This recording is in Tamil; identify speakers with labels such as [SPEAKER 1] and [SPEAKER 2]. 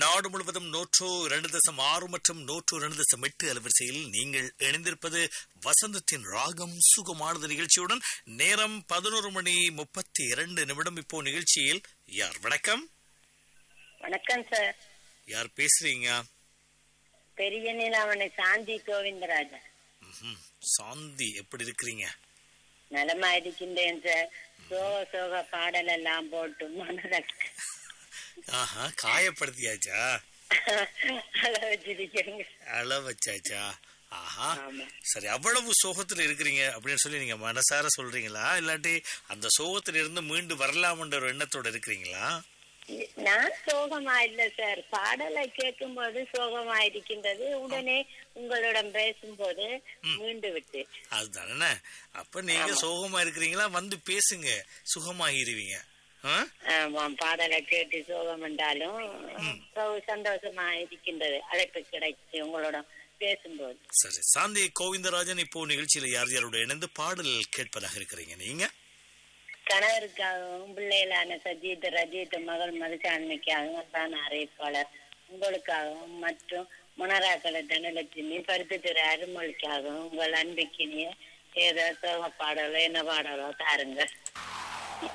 [SPEAKER 1] நாடு முழுவதும் நூற்று இரண்டு தசம் ஆறு மற்றும் நூற்று இரண்டு தசம் எட்டு அலைவரிசையில் நீங்கள் இணைந்திருப்பது வசந்தத்தின் ராகம் சுகமானது நிகழ்ச்சியுடன் நேரம் பதினோரு மணி முப்பத்தி இரண்டு நிமிடம் இப்போ நிகழ்ச்சியில் யார் வணக்கம்
[SPEAKER 2] வணக்கம் சார்
[SPEAKER 1] யார் பேசுறீங்க
[SPEAKER 2] பெரிய நிலாவணை சாந்தி கோவிந்தராஜன்
[SPEAKER 1] ம்ஹும். சாந்தி எப்படி இருக்கிறீங்க
[SPEAKER 2] நலமா இருக்கின்றேன் சார் சோக சோக பாடல் எல்லாம் போட்டு மனதை
[SPEAKER 1] ஆஹா காயப்படுத்தியாச்சா
[SPEAKER 2] அழ வச்சிருக்கீங்க
[SPEAKER 1] அள வச்சாச்சா ஆஹா
[SPEAKER 2] ஆமா
[SPEAKER 1] சரி அவ்வளவு சோகத்துல இருக்கிறீங்க அப்படின்னு சொல்லி நீங்க மனசார சொல்றீங்களா இல்லாட்டி அந்த சோகத்துல இருந்து மீண்டு வரலாம்ன்ற ஒரு எண்ணத்தோட இருக்கிறீங்களா
[SPEAKER 2] நான் சோகமா இல்ல சார் பாடலை கேட்கும் போது சோகமா இருக்கின்றது உடனே உங்களிடம் பேசும்போது மீண்டு விட்டு
[SPEAKER 1] அதுதானே அப்ப நீங்க சோகமா இருக்கிறீங்களா வந்து பேசுங்க சுகமாகிருவீங்க ஆ?
[SPEAKER 2] ஆமாம் பாடலை கேட்டு சோகம் என்றாலும் சோ- சந்தோஷமா இருக்கின்றது அழைப்பு கிடைச்சு உங்களோட பேசும்போது
[SPEAKER 1] சரி சாந்தி கோவிந்தராஜன் இப்போ நிகழ்ச்சியில யார் யாரோட இணைந்து பாடல் கேட்பதாக இருக்கிறீங்க நீங்க
[SPEAKER 2] கணவருக்காகவும் பிள்ளைகளான சஜித் ரஜித் மகள் மதுசாமிக்காகவும் தான் அறிவிப்பாளர் உங்களுக்காகவும் மற்றும் முனராக்கள தனலட்சுமி பருத்து திரு அருமொழிக்காகவும் உங்கள் அன்பிக்கினிய ஏதோ சோக பாடலோ என்ன பாடலோ தாருங்க